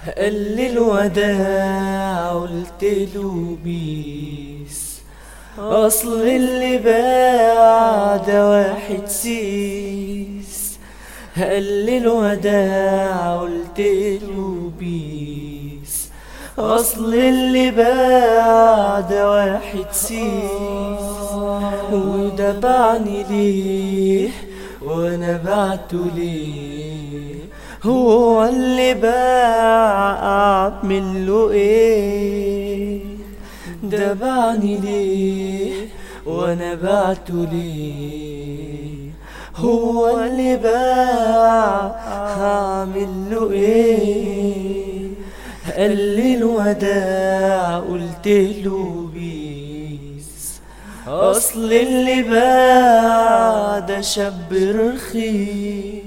قال لي الوداع قلت له بيس اصل اللي باع ده واحد سيس قال لي الوداع قلت له بيس اصل اللي باع ده واحد سيس وده باعني ليه وانا بعته ليه هو اللي باع اعمل له ايه ده باعني ليه وانا بعته ليه هو اللي باع هعمل له ايه قال لي الوداع قلت له بيس اصل اللي باع ده شاب رخيص